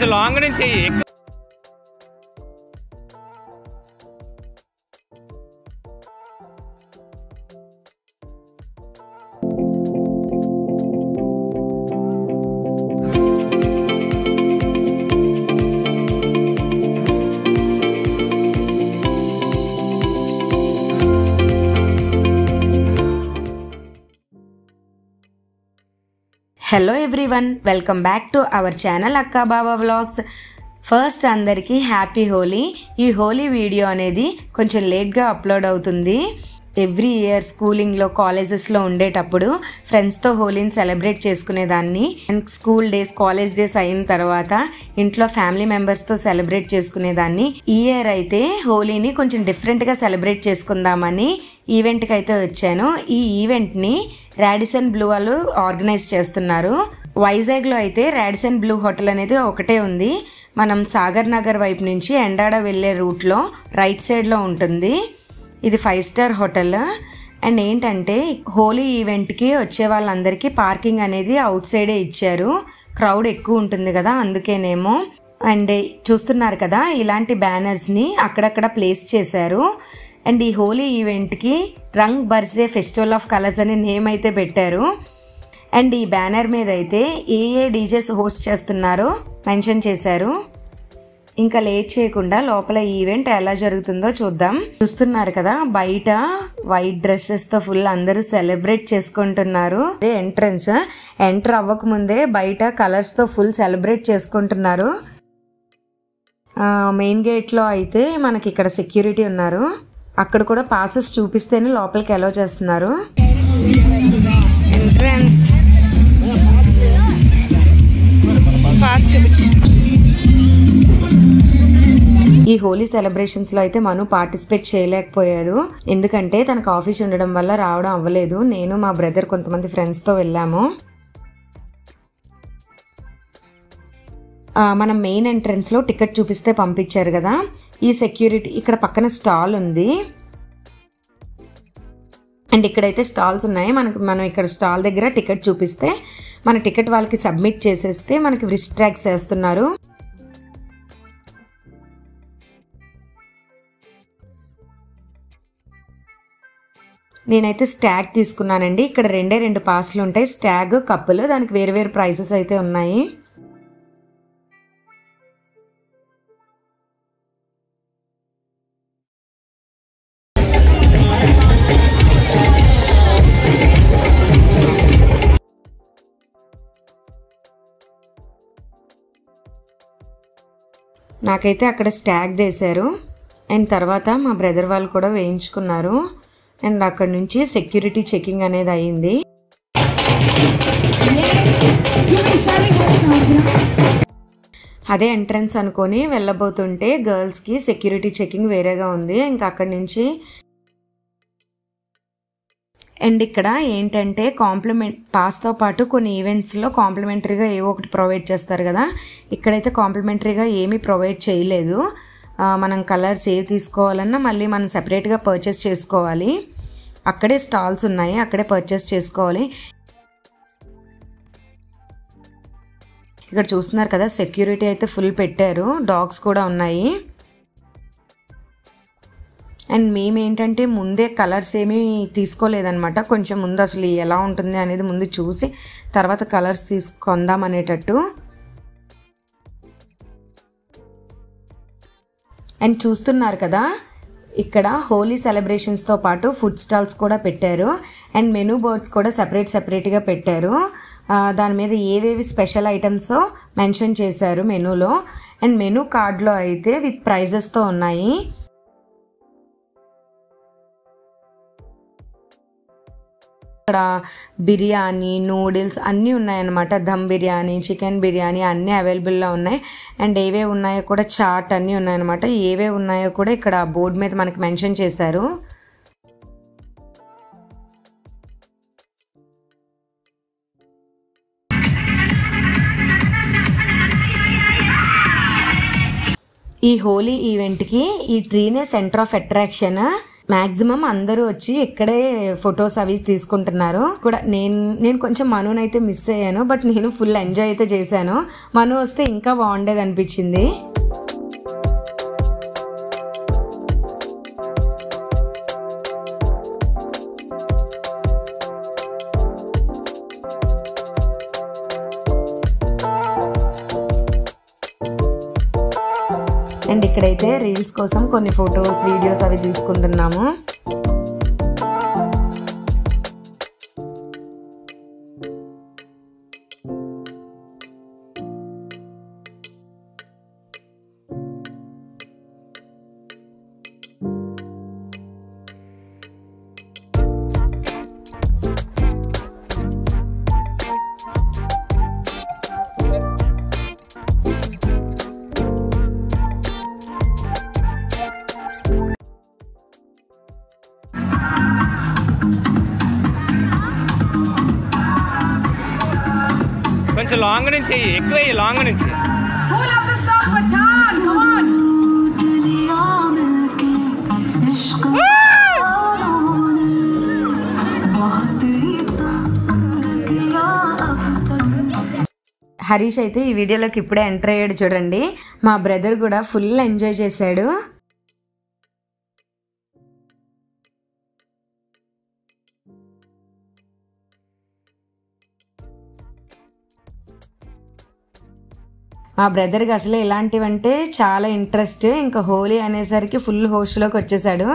కొంచెం లాంగ్ నుంచి చెయ్యి ఎక్కువ hello everyone welcome back to our channel Akka Baba vlogs first అందరికీ హ్యాపీ హోలీ ఈ హోలీ వీడియో అనేది కొంచెం లేట్గా అప్లోడ్ అవుతుంది ఎవ్రీ ఇయర్ స్కూలింగ్లో కాలేజెస్లో ఉండేటప్పుడు ఫ్రెండ్స్తో హోలీని సెలబ్రేట్ చేసుకునేదాన్ని and school days college days అయిన తర్వాత ఇంట్లో ఫ్యామిలీ మెంబర్స్తో సెలబ్రేట్ చేసుకునేదాన్ని ఈ ఇయర్ అయితే హోలీని కొంచెం డిఫరెంట్గా సెలబ్రేట్ చేసుకుందామని ఈవెంట్కి అయితే వచ్చాను ఈ ఈవెంట్ని రాడిసన్ బ్లూ వాళ్ళు ఆర్గనైజ్ చేస్తున్నారు వైజాగ్లో అయితే రాడిసన్ బ్లూ హోటల్ అనేది ఒకటే ఉంది మనం సాగర్ నగర్ వైపు నుంచి ఎండాడ వెళ్ళే రూట్లో రైట్ సైడ్లో ఉంటుంది ఇది ఫైవ్ స్టార్ హోటల్ అండ్ ఏంటంటే హోలీ ఈవెంట్కి వచ్చే వాళ్ళందరికీ పార్కింగ్ అనేది అవుట్ సైడే ఇచ్చారు క్రౌడ్ ఎక్కువ ఉంటుంది కదా అందుకేనేమో అండ్ చూస్తున్నారు కదా ఇలాంటి బ్యానర్స్ని అక్కడక్కడ ప్లేస్ చేశారు అండ్ ఈ హోలీ ఈవెంట్కి Rang Barse festival of colours అనే నేమ్ అయితే పెట్టారు అండ్ ఈ బ్యానర్ మీద అయితే ఏ ఏ డీజేస్ హోస్ట్ చేస్తున్నారో మెన్షన్ చేశారు ఇంకా లేట్ చేయకుండా లోపల ఈవెంట్ ఎలా జరుగుతుందో చూద్దాం చూస్తున్నారు కదా బయట వైట్ డ్రెస్సెస్ తో ఫుల్ అందరూ సెలబ్రేట్ చేసుకుంటున్నారు అదే ఎంట్రన్స్ ఎంటర్ అవ్వక ముందే బయట కలర్స్ తో ఫుల్ సెలబ్రేట్ చేసుకుంటున్నారు మెయిన్ గేట్ లో అయితే మనకి ఇక్కడ సెక్యూరిటీ ఉన్నారు అక్కడ కూడా పాసెస్ చూపిస్తేనే లోపలికి అలౌ చేస్తున్నారు ఎంట్రన్స్ పాస్ చూపించు ఈ హోలీ సెలబ్రేషన్స్ లో అయితే మను పార్టిసిపేట్ చేయలేకపోయాడు ఎందుకంటే తనకు ఆఫీస్ ఉండడం వల్ల రావడం అవ్వలేదు నేను మా బ్రదర్ కొంతమంది ఫ్రెండ్స్ తో వెళ్ళాము ఆ, మనం మెయిన్ ఎంట్రన్స్ లో టికెట్ చూపిస్తే పంపించారు కదా ఈ సెక్యూరిటీ ఇక్కడ పక్కన స్టాల్ ఉంది అండ్ ఇక్కడైతే స్టాల్స్ ఉన్నాయి మనకు మనం ఇక్కడ స్టాల్ దగ్గర టికెట్ చూపిస్తే మన టికెట్ వాళ్ళకి సబ్మిట్ చేసేస్తే మనకి రిస్ట్ ట్రాక్స్ వేస్తున్నారు నేనైతే స్టాగ్ తీసుకున్నానండి ఇక్కడ రెండే రెండు పాస్లు ఉంటాయి స్టాగ్ కప్పులు దానికి వేరు వేరు ప్రైసెస్ అయితే ఉన్నాయి నాకైతే అక్కడ స్టాగ్ వేశారు అండ్ తర్వాత మా బ్రదర్ వాళ్ళు కూడా వేయించుకున్నారు అండ్ అక్కడ నుంచి సెక్యూరిటీ చెకింగ్ అనేది అయ్యింది అదే ఎంట్రన్స్ అనుకొని వెళ్ళబోతుంటే గర్ల్స్కి సెక్యూరిటీ చెకింగ్ వేరేగా ఉంది ఇంకా అక్కడి నుంచి అండ్ ఇక్కడ ఏంటంటే కాంప్లిమెంట్ పాస్తో పాటు కొన్ని ఈవెంట్స్లో కాంప్లిమెంటరీగా ఏవో ఒకటి ప్రొవైడ్ చేస్తారు కదా ఇక్కడైతే కాంప్లిమెంటరీగా ఏమీ ప్రొవైడ్ చేయలేదు ఆ, మనం కలర్స్ ఏవి తీసుకోవాలన్నా మళ్ళీ మనం సెపరేట్గా పర్చేస్ చేసుకోవాలి అక్కడే స్టాల్స్ ఉన్నాయి అక్కడే పర్చేస్ చేసుకోవాలి ఇక్కడ చూస్తున్నారు కదా సెక్యూరిటీ అయితే ఫుల్ పెట్టారు డాగ్స్ కూడా ఉన్నాయి అండ్ మేము ఏంటంటే ముందే కలర్స్ ఏమీ తీసుకోలేదన్నమాట కొంచెం ముందు అసలు ఎలా ఉంటుంది అనేది ముందు చూసి తర్వాత కలర్స్ తీసుకొందాం అనేటట్టు అండ్ చూస్తున్నారు కదా ఇక్కడ హోలీ సెలబ్రేషన్స్తో పాటు ఫుడ్ స్టాల్స్ కూడా పెట్టారు అండ్ మెనూ బోర్డ్స్ కూడా సెపరేట్ సెపరేట్గా పెట్టారు ఆ, దాని మీద ఏవేవి స్పెషల్ ఐటమ్స్ మెన్షన్ చేశారు మెనూలో అండ్ మెనూ కార్డ్లో అయితే విత్ ప్రైజెస్తో ఉన్నాయి ఇక్కడ బిర్యానీ నూడిల్స్ అన్నీ ఉన్నాయన్నమాట దమ్ బిర్యానీ చికెన్ బిర్యానీ అన్నీ అవైలబుల్లో ఉన్నాయి అండ్ ఏవే ఉన్నాయో కూడా చాట్ అన్నీ ఉన్నాయన్నమాట ఏవే ఉన్నాయో కూడా ఇక్కడ బోర్డు మీద మనకి మెన్షన్ చేశారు ఈ హోలీ ఈవెంట్కి ఈ ట్రీనే సెంటర్ ఆఫ్ అట్రాక్షన్ మాక్సిమం అందరూ వచ్చి ఇక్కడే ఫొటోస్ అవి తీసుకుంటున్నారు కూడా నేను నేను కొంచెం మనునైతే మిస్ అయ్యాను బట్ నేను ఫుల్ ఎంజాయ్ అయితే చేశాను మను వస్తే ఇంకా బాగుండేది అనిపించింది అండ్ ఇక్కడైతే రీల్స్ కోసం కొన్ని ఫొటోస్ వీడియోస్ అవి తీసుకుంటున్నాము కొంచెం లాంగ్ నుంచి ఎక్కువ లాంగ్ నుంచి Pull up the song for John. Come on. Harish అయితే ఈ వీడియోలోకి ఇప్పుడే ఎంటర్ అయ్యాడు చూడండి మా బ్రదర్ కూడా ఫుల్ ఎంజాయ్ చేశాడు మా బ్రదర్కి అసలు ఇలాంటివంటే చాలా ఇంట్రెస్ట్ ఇంకా హోలీ అనేసరికి ఫుల్ హోస్ట్లోకి వచ్చేసాడు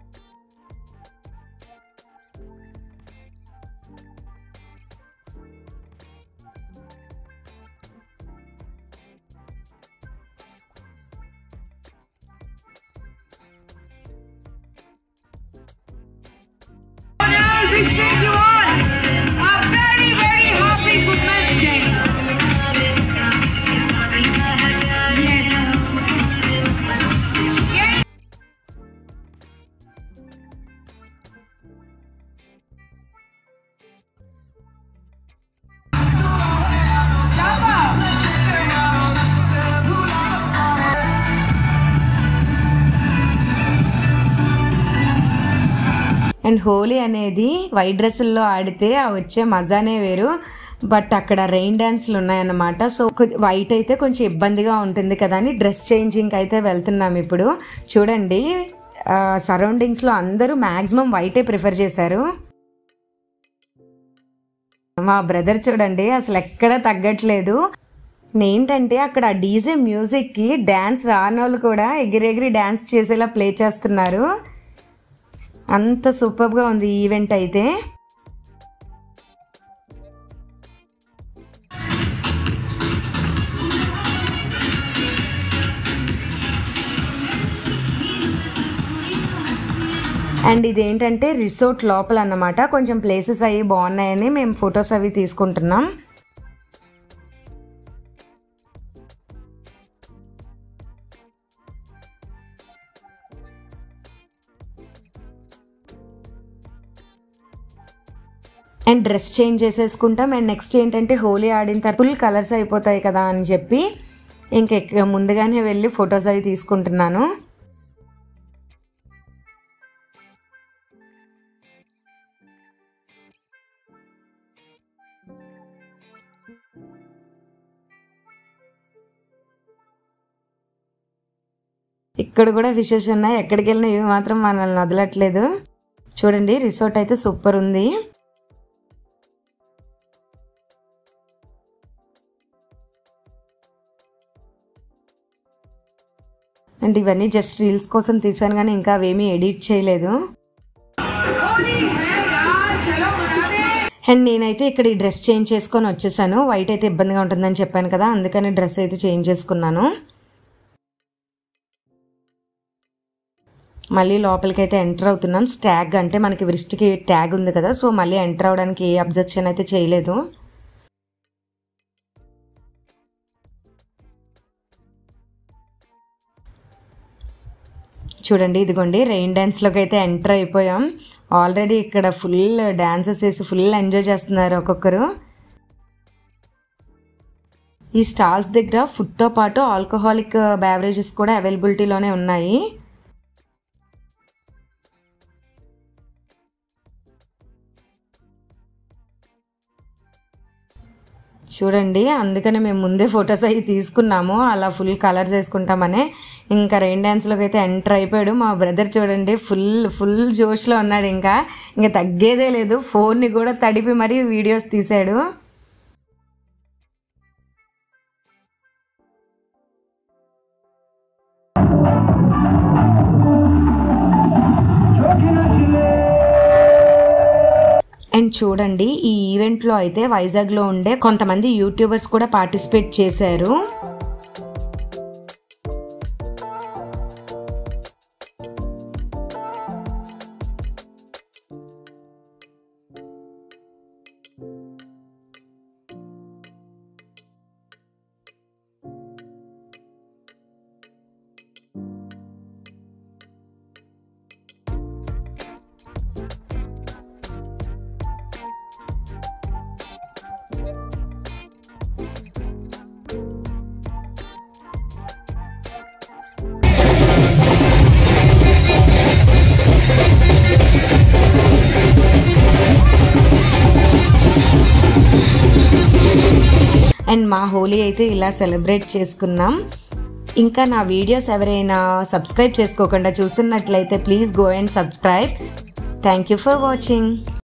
Now wishing you all a very, very happy Women's Day. Yes. Yes. Jump up. And Holi అనేది వైట్ డ్రెస్సుల్లో ఆడితే ఆ వచ్చే మజానే వేరు బట్ అక్కడ రెయిన్ డ్యాన్స్లు ఉన్నాయన్నమాట సో వైట్ అయితే కొంచెం ఇబ్బందిగా ఉంటుంది కదా అని డ్రెస్ చేంజింగ్ అయితే వెళ్తున్నాం ఇప్పుడు చూడండి సరౌండింగ్స్లో అందరూ మ్యాక్సిమం వైటే ప్రిఫర్ చేశారు మా బ్రదర్ చూడండి అసలు ఎక్కడ తగ్గట్లేదు ఏంటంటే అక్కడ డీజే మ్యూజిక్కి డ్యాన్స్ రానోళ్ళు కూడా ఎగిరెగిరి డ్యాన్స్ చేసేలా ప్లే చేస్తున్నారు అంత సూపర్గా ఉంది ఈ ఈవెంట్ అయితే అండ్ ఇదేంటంటే రిసార్ట్ లోపల అన్నమాట కొంచెం ప్లేసెస్ అవి బాగున్నాయని మేము ఫొటోస్ అవి తీసుకుంటున్నాం అండ్ డ్రెస్ చేంజ్ చేసేసుకుంటాం అండ్ నెక్స్ట్ ఏంటంటే హోలీ ఆడిన తర్వాత ఫుల్ కలర్స్ అయిపోతాయి కదా అని చెప్పి ఇంక ముందుగానే వెళ్ళి ఫొటోస్ అవి తీసుకుంటున్నాను ఇక్కడ కూడా ఫిషెస్ ఉన్నాయి ఎక్కడికి వెళ్ళినా ఇవి మాత్రం మనల్ని వదలట్లేదు చూడండి రిసార్ట్ అయితే సూపర్ ఉంది అండ్ ఇవన్నీ జస్ట్ రీల్స్ కోసం తీసాను కానీ ఇంకా అవేమీ ఎడిట్ చేయలేదు होली है यार चलो मना दे అండ్ నేనైతే ఇక్కడ ఈ డ్రెస్ చేంజ్ చేసుకొని వచ్చేసాను వైట్ అయితే ఇబ్బందిగా ఉంటుందని చెప్పాను కదా అందుకని డ్రెస్ అయితే చేంజ్ చేసుకున్నాను మళ్ళీ లోపలికి అయితే ఎంటర్ అవుతున్నాం స్టాగ్ అంటే మనకి వృష్టికి ట్యాగ్ ఉంది కదా సో మళ్ళీ ఎంటర్ అవడానికి ఏ అబ్జెక్షన్ అయితే చేయలేదు చూడండి ఇదిగోండి రెయిన్ డ్యాన్స్లోకి అయితే ఎంటర్ అయిపోయాం ఆల్రెడీ ఇక్కడ ఫుల్ డ్యాన్సెస్ వేసి ఫుల్ ఎంజాయ్ చేస్తున్నారు ఒక్కొక్కరు ఈ స్టాల్స్ దగ్గర ఫుడ్తో పాటు ఆల్కహాలిక్ బ్యావరేజెస్ కూడా అవైలబిలిటీలోనే ఉన్నాయి చూడండి అందుకనే మేము ముందే ఫొటోస్ అవి తీసుకున్నాము అలా ఫుల్ కలర్స్ వేసుకుంటామని ఇంకా రెయిన్ డ్యాన్స్లోకి అయితే ఎంటర్ అయిపోయాడు మా బ్రదర్ చూడండి ఫుల్ ఫుల్ జోష్లో ఉన్నాడు ఇంకా ఇంకా తగ్గేదే లేదు ఫోన్ని కూడా తడిపి మరీ వీడియోస్ తీశాడు అండ్ చూడండి ఈ ఈవెంట్లో అయితే వైజాగ్లో ఉండే కొంతమంది యూట్యూబర్స్ కూడా పార్టిసిపేట్ చేశారు అండ్ మా హోలీ అయితే ఇలా సెలబ్రేట్ చేసుకున్నాం ఇంకా నా వీడియోస్ ఎవరైనా సబ్స్క్రైబ్ చేసుకోకుండా చూస్తున్నట్లయితే please go and subscribe thank you for watching